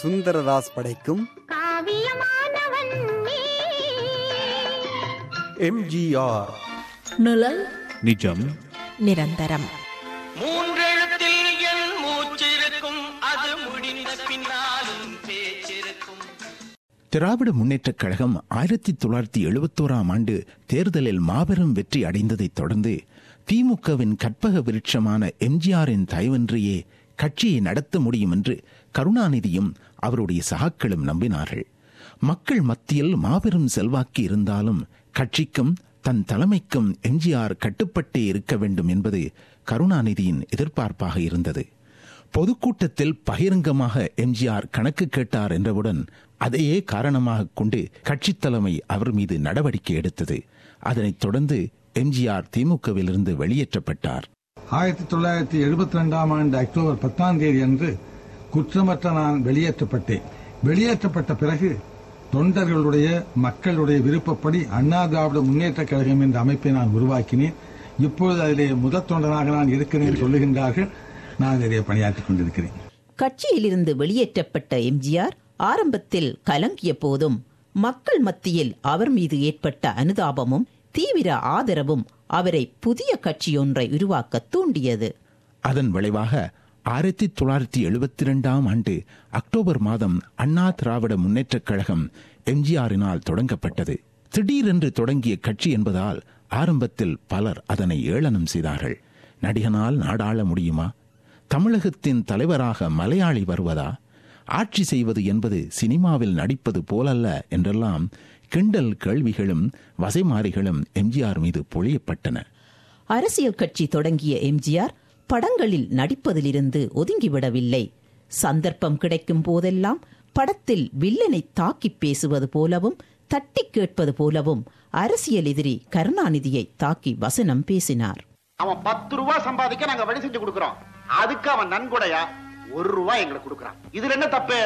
சுந்தரதாஸ் படைக்கும் காவியமானவன் நீ எம்ஜிஆர் நிழல் நிஜம் நிரந்தரம் மூன்றெழுத்தில் என் மூச்சிருக்கும் அது முடிந்த பின்னாலும் பேச்சிருக்கும் திராவிட முன்னேற்றக் கழகம் ஆயிரத்தி தொள்ளாயிரத்தி எழுபத்தோராம் ஆண்டு தேர்தலில் மாபெரும் வெற்றி அடைந்ததைத் தொடர்ந்து திமுகவின் கற்பக விருட்சமான எம்ஜிஆரின் தயவன்றியே கட்சியை நடத்த முடியும் என்று கருணாநிதியும் அவருடைய சகாக்களும் நம்பினார்கள் மக்கள் மத்தியில் மாபெரும் செல்வாக்கு இருந்தாலும் கட்சிக்கும் தன் தலைமைக்கும் எம்ஜிஆர் கட்டுப்பட்டே இருக்க வேண்டும் என்பது கருணாநிதியின் எதிர்பார்ப்பாக இருந்தது பொதுக்கூட்டத்தில் பகிரங்கமாக எம்ஜிஆர் கணக்கு கேட்டார் என்றவுடன் அதையே காரணமாக கொண்டு கட்சித் தலைமை அவர் மீது நடவடிக்கை எடுத்தது அதனைத் தொடர்ந்து எம்ஜிஆர் திமுகவிலிருந்து வெளியேற்றப்பட்டார் ஆயிரத்தி தொள்ளாயிரத்தி எழுபத்தி ரெண்டாம் ஆண்டு அக்டோபர் பத்தாம் தேதி அன்று குற்றமற்ற நான் வெளியேற்றப்பட்டேன் வெளியேற்றப்பட்ட பிறகு தொண்டர்களுடைய மக்களுடைய விருப்பப்படி அண்ணா திராவிட முன்னேற்றக் கழகம் என்ற அமைப்பை நான் உருவாக்கினேன் இப்பொழுது அதிலே முதற் தொண்டனாக நான் இருக்கிறேன் சொல்லுகின்றார்கள் நான் அதிலே பணியாற்றிக் கொண்டிருக்கிறேன் கட்சியிலிருந்து வெளியேற்றப்பட்ட எம்ஜிஆர் ஆரம்பத்தில் கலங்கிய போதும் மக்கள் மத்தியில் அவர் மீது ஏற்பட்ட அனுதாபமும் தீவிர ஆதரவும் அவரை புதிய கட்சியொன்றை உருவாக்க தூண்டியது அதன் விளைவாக ஆயிரத்தி தொள்ளாயிரத்தி எழுபத்தி இரண்டாம் ஆண்டு அக்டோபர் மாதம் அண்ணா திராவிட முன்னேற்றக் கழகம் எம்ஜிஆரினால் தொடங்கப்பட்டது திடீரென்று தொடங்கிய கட்சி என்பதால் ஆரம்பத்தில் பலர் அதனை ஏளனம் செய்தார்கள் நடிகனால் நாடாள முடியுமா தமிழகத்தின் தலைவராக மலையாளி வருவதா ஆட்சி செய்வது என்பது சினிமாவில் நடிப்பது போலல்ல என்றெல்லாம் கிண்டல் கேள்விகளும் வசைமாறிகளும் எம்ஜிஆர் மீது பொழியப்பட்டன அரசியல் கட்சி தொடங்கிய எம்ஜிஆர் படங்களில் நடிப்பதிலிருந்து ஒதுங்கிவிடவில்லை சந்தர்ப்பம் கிடைக்கும் போதெல்லாம் படத்தில் வில்லனை தாக்கி பேசுவது போலவும் தட்டி கேட்பது போலவும் அரசியல் எதிரி கருணாநிதியை தாக்கி வசனம் பேசினார் அவன் பத்து ரூபா சம்பாதிக்க நாங்க வழி செஞ்சு கொடுக்கறோம் அதுக்கு அவன் நன்கொடையா ஒரு ரூபாய் எங்களுக்கு கொடுக்கறான் இதுல என்ன தப்பு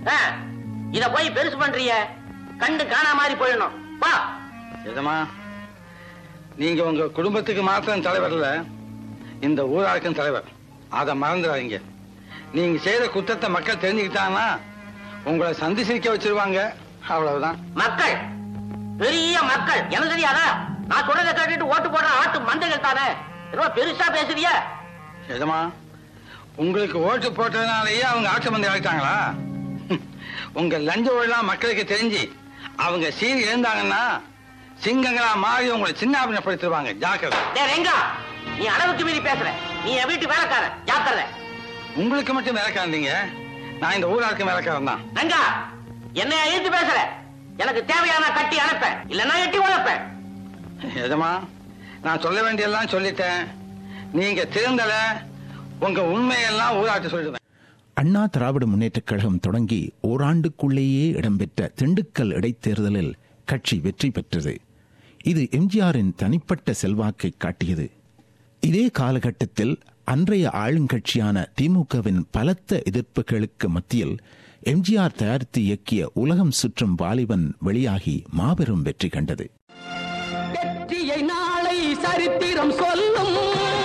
இத போய் பெருசு பண்றிய கண்டு காணா மாதிரி போயிடணும் வா எதமா நீங்க உங்க குடும்பத்துக்கு மாத்திரம் தலைவர் இல்ல இந்த ஊராருக்கும் தலைவர் அதை மறந்துடாதீங்க நீங்க செய்த குற்றத்தை மக்கள் தெரிஞ்சுக்கிட்டாங்கன்னா உங்களை சந்தி சிரிக்க வச்சிருவாங்க அவ்வளவுதான் மக்கள் பெரிய மக்கள் எனக்கு தெரியாதா நான் சொல்றதை கேட்டுட்டு ஓட்டு போடுற ஆட்டு மந்தைகள் தானே ஏதோ பெருசா பேசுறிய எதமா உங்களுக்கு ஓட்டு போட்டதுனாலயே அவங்க ஆட்சி மந்தை ஆகிட்டாங்களா உங்க லஞ்ச ஊழலாம் மக்களுக்கு தெரிஞ்சு அவங்க சீர் இருந்தாங்கன்னா சிங்கங்களா மாறி உங்களை சின்ன அபிநயப்படுத்திடுவாங்க ஜாக்கிரதை டேய் ரெங்கா நீ அளவுக்கு மீறி பேசுற நீ என் வீட்டு வேலைக்காரன் ஜாக்கிரதை உங்களுக்கு மட்டும் வேலைக்காரந்தீங்க நான் இந்த ஊராருக்கு வேலைக்காரன் தான் ரெங்கா என்னை எதிர்த்து பேசுற எனக்கு தேவையான கட்டி அனுப்பேன் இல்லன்னா எட்டி உழைப்பேன் எதமா நான் சொல்ல வேண்டியெல்லாம் சொல்லிட்டேன் நீங்க திருந்தல உங்க உண்மையெல்லாம் ஊராட்டு சொல்லிடுவேன் அண்ணா திராவிட முன்னேற்றக் கழகம் தொடங்கி ஓராண்டுக்குள்ளேயே இடம்பெற்ற திண்டுக்கல் இடைத்தேர்தலில் கட்சி வெற்றி பெற்றது இது எம்ஜிஆரின் தனிப்பட்ட செல்வாக்கை காட்டியது இதே காலகட்டத்தில் அன்றைய ஆளுங்கட்சியான திமுகவின் பலத்த எதிர்ப்புகளுக்கு மத்தியில் எம்ஜிஆர் தயாரித்து இயக்கிய உலகம் சுற்றும் வாலிபன் வெளியாகி மாபெரும் வெற்றி கண்டது வெற்றியை நாளை சரித்திரம் சொல்லும்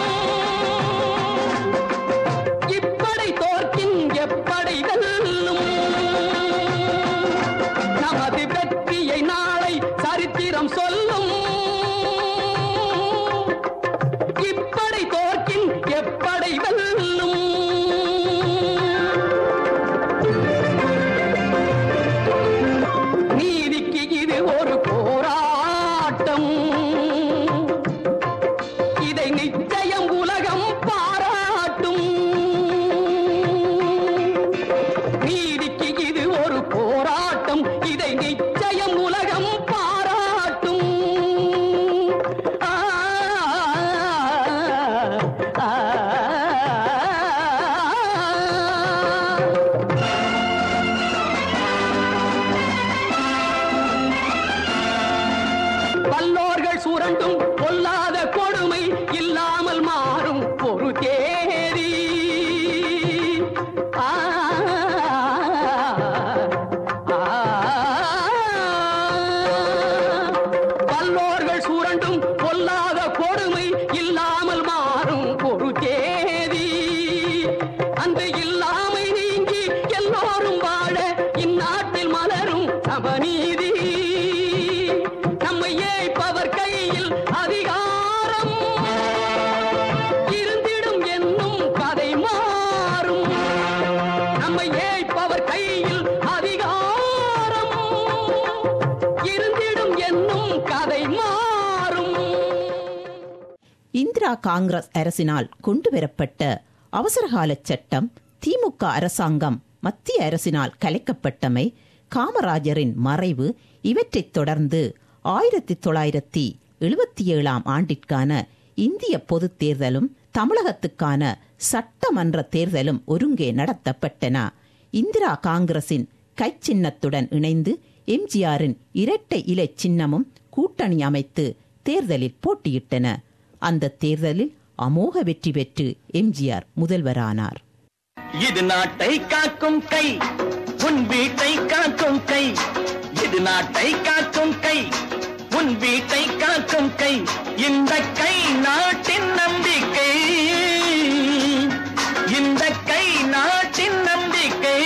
இப்படை தோற்கின் எப்படை வெல்லும் நமது வெற்றியை நாளை சரித்திரம் சொல்லும் இப்படை தோற்கின் எப்படை வெல்லும் நீதிக்கு இது ஒரு போராட்டம் இதை நிச்சயம் உலகம் பாராட்டும் நீதிக்கு இது ஒரு போராட்டம் இதை நிச்சயம் உலகம் பாராட்டும் ஆ, ஆ, ஆ. வல்லோர்கள் சுரண்டும் பொல்லாத கொடுமை இல்லாமல் மாறும் ஒரு தேதி ஆ, ஆ, வல்லோர்கள் சுரண்டும் பொல்லாத கொடுமை இல்லாமல் மாறும் ஒரு தேதி அந்த இல்லாமை நீங்கி எல்லோரும் வாழ இந்திரா காங்கிரஸ் அரசினால் கொண்டுவரப்பட்ட அவசரகால சட்டம் திமுக அரசாங்கம் மத்திய அரசினால் கலைக்கப்பட்டமை காமராஜரின் மறைவு இவற்றைத் தொடர்ந்து ஆயிரத்தி தொள்ளாயிரத்தி எழுபத்தி ஏழாம் ஆண்டிற்கான இந்திய பொதுத் தேர்தலும் தமிழகத்துக்கான சட்டமன்ற தேர்தலும் ஒருங்கே நடத்தப்பட்டன இந்திரா காங்கிரசின் கைச்சின்னத்துடன் இணைந்து எம்ஜிஆரின் இரட்டை இலை சின்னமும் கூட்டணி அமைத்து தேர்தலில் போட்டியிட்டன அந்த தேர்தலில் அமோக வெற்றி பெற்று எம்ஜிஆர் முதல்வரானார் இது நாட்டை காக்கும் கை உன் வீட்டை காக்கும் கை இது நாட்டை காக்கும் கை உன் வீட்டை காக்கும் கை இந்த கை நாட்டின் நம்பிக்கை இந்த கை நாட்டின் நம்பிக்கை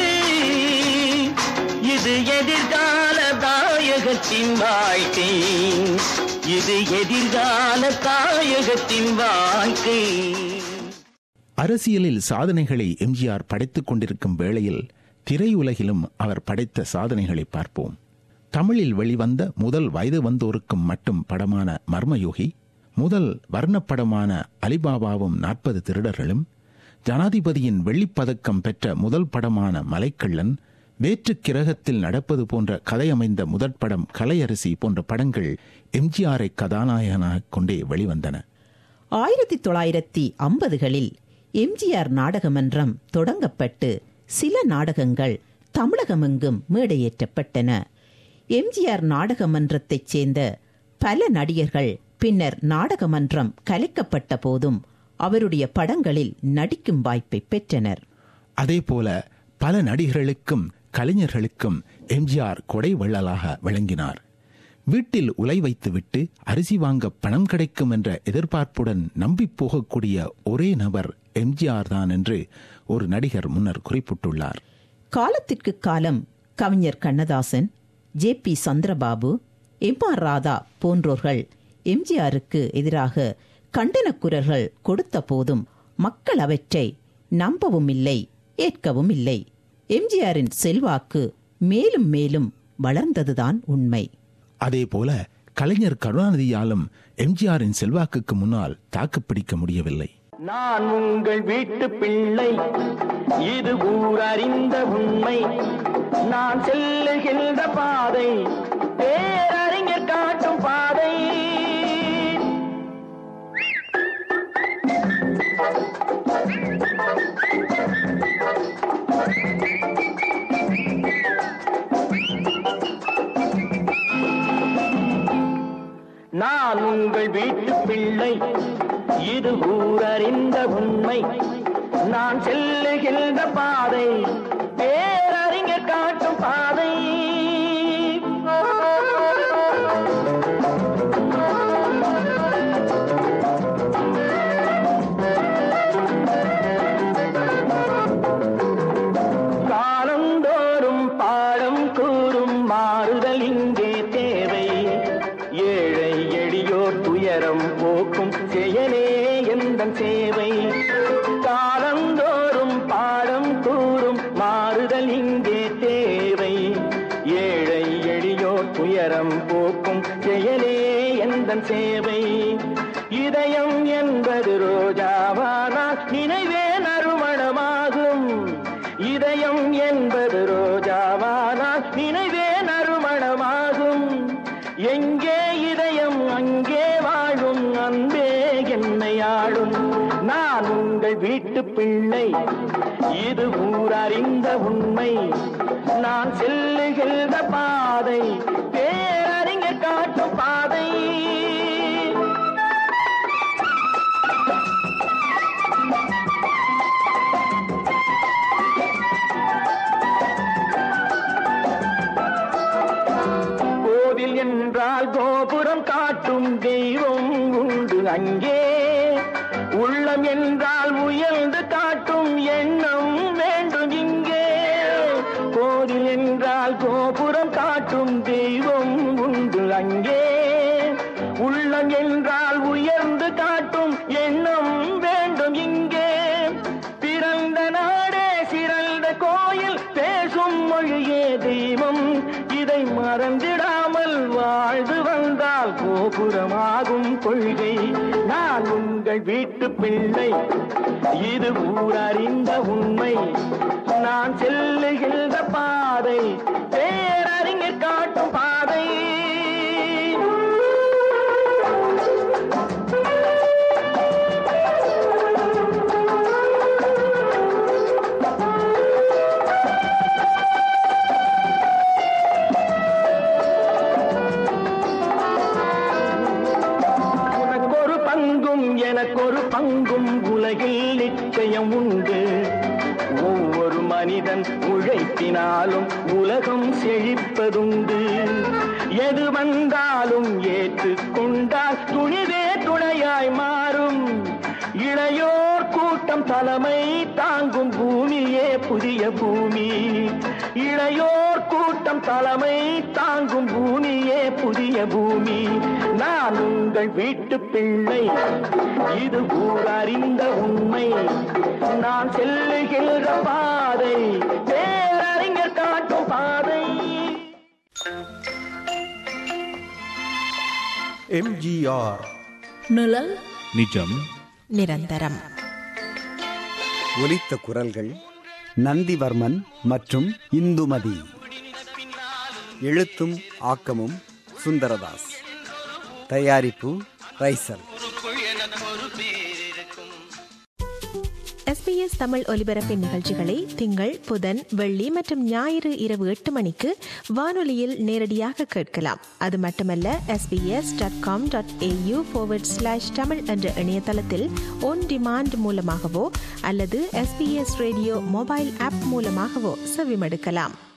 இது எதிர்கால தாயகத்தின் வாழ்க்கை இது எதிர்கால தாயகத்தின் வாழ்க்கை அரசியலில் சாதனைகளை எம்ஜிஆர் படைத்துக் கொண்டிருக்கும் வேளையில் திரையுலகிலும் அவர் படைத்த சாதனைகளை பார்ப்போம் தமிழில் வெளிவந்த முதல் வயது வந்தோருக்கும் மட்டும் படமான மர்மயோகி முதல் வர்ணப்படமான அலிபாபாவும் நாற்பது திருடர்களும் ஜனாதிபதியின் வெள்ளிப்பதக்கம் பெற்ற முதல் படமான மலைக்கள்ளன் வேற்றுக் கிரகத்தில் நடப்பது போன்ற கதையமைந்த முதற் படம் கலையரசி போன்ற படங்கள் எம்ஜிஆரை கதாநாயகனாக கொண்டே வெளிவந்தன ஆயிரத்தி தொள்ளாயிரத்தி ஐம்பதுகளில் எம்ஜிஆர் நாடகமன்றம் தொடங்கப்பட்டு சில நாடகங்கள் தமிழகமெங்கும் மேடையேற்றப்பட்டன எம்ஜிஆர் நாடகமன்றத்தைச் சேர்ந்த பல நடிகர்கள் பின்னர் நாடகமன்றம் கலைக்கப்பட்ட போதும் அவருடைய படங்களில் நடிக்கும் வாய்ப்பை பெற்றனர் அதேபோல பல நடிகர்களுக்கும் கலைஞர்களுக்கும் எம்ஜிஆர் கொடை வள்ளலாக விளங்கினார் வீட்டில் உலை வைத்துவிட்டு அரிசி வாங்க பணம் கிடைக்கும் என்ற எதிர்பார்ப்புடன் நம்பி போகக்கூடிய ஒரே நபர் எம்ஜிஆர் தான் என்று ஒரு நடிகர் முன்னர் குறிப்பிட்டுள்ளார் காலத்திற்கு காலம் கவிஞர் Kannadasan J P Chandrababu M R Radha போன்றோர்கள் எம்ஜிஆருக்கு எதிராக கண்டனக் குரல்கள் கொடுத்த போதும் மக்கள் அவற்றை நம்பவும் இல்லை ஏற்கவும் இல்லை எம்ஜிஆரின் செல்வாக்கு மேலும் மேலும் வளர்ந்ததுதான் உண்மை அதேபோல கலைஞர் கருணாநிதியாலும் எம்ஜிஆரின் செல்வாக்குக்கு முன்னால் தாக்குப்பிடிக்க முடியவில்லை நான் உங்கள் வீட்டு பிள்ளை இது ஊர் அறிந்த உண்மை நான் செல்லுகின்ற பாதை பேரறிஞர் காட்டும் பாதை நான் உங்கள் வீட்டு பிள்ளை இது ஊரறிந்த உண்மை நான் செல்லுகின்ற பாதை பேரறிஞர் காட்டும் பாதை காலந்தோறும் பாடம் கூறும் மாறுதல் இங்கே தேவை ஏழை எளியோர் துயரம் போக்கும் செயலே எந்த சேவை காலந்தோறும் பாடம் கூறும் மாறுதல் இங்கே தேவை ஏழை எளியோர் துயரம் போக்கும் செயலே எந்த சேவை இதயம் என்பது ரோஜாவானால் நினைவே நறுமணமாகும் இதயம் என்பது ரோஜாவானால் நினைவே நறுமணமாகும் எங்கே இதயம் அங்கே வாழும் அன்பே என்னை ஆளும் நான் உங்கள் வீட்டு பிள்ளை இது ஊரறிந்த உண்மை நான் செல்லுகின்ற பாதை பேரறிஞர் காட்டும் பாதை கோவில் என்றால் கோபுரம் காட்டும் தெய்வம் உண்டு அங்கே உள்ளம் என்றால் உயர்ந்து காட்டும் எண்ணம் வேண்டும் இங்கே கோவில் என்றால் கோபுரம் காட்டும் தெய்வம் உண்டு அங்கே உள்ளம் என்றால் உயர்ந்து காட்டும் எண்ணம் வேண்டும் இங்கே பிறந்த நாடே சிறந்த கோயில் பேசும் மொழியே தெய்வம் இதை மறந்திடாமல் வாழ்ந்து வந்தால் கோபுரமாகும் கொள்கை நான் உங்கள் வீட்டு பிள்ளை இது ஊரறிந்த உண்மை நான் செல்லுகின்ற பாதை பேரறிஞர் காட்டும் பாதை உனக்கொரு பங்கும் எனக்கொரு பங்கும் உலகில் நிச்சயம் உண்டு ஒவ்வொரு மனிதன் உழைப்பினாலும் உலகம் செழிப்பதுண்டு எது வந்தாலும் ஏற்றுக்கொண்டால் துணிவே துணையாய் மாறும் இளையோர் கூட்டம் தலைமை தாங்கும் பூமியே புதிய பூமி இளையோர் கூட்டம் தலைமை தாங்கும் பூமியே புதிய பூமி நான் உங்கள் வீட்டு பிள்ளை இது ஊரறிந்த உண்மை நான் செல்லுகின்ற பாதை பேரறிஞர் காட்டும் பாதை எம்ஜிஆர் நிழல் நிஜம் நிரந்தரம் ஒலித்த குரல்கள் நந்திவர்மன் மற்றும் இந்துமதி எழுத்தும் ஆக்கமும் சுந்தரதாஸ் தயாரிப்பு ரைசல் எஸ்பிஎஸ் தமிழ் ஒலிபரப்பின் நிகழ்ச்சிகளை திங்கள் புதன் வெள்ளி மற்றும் ஞாயிறு இரவு எட்டு மணிக்கு வானொலியில் நேரடியாக கேட்கலாம் அது மட்டுமல்ல SBS dot com dot AU slash Tamil என்ற இணையதளத்தில் ஒன் டிமாண்ட் மூலமாகவோ அல்லது எஸ்பிஎஸ் ரேடியோ மொபைல் ஆப் மூலமாகவோ செவிமடுக்கலாம்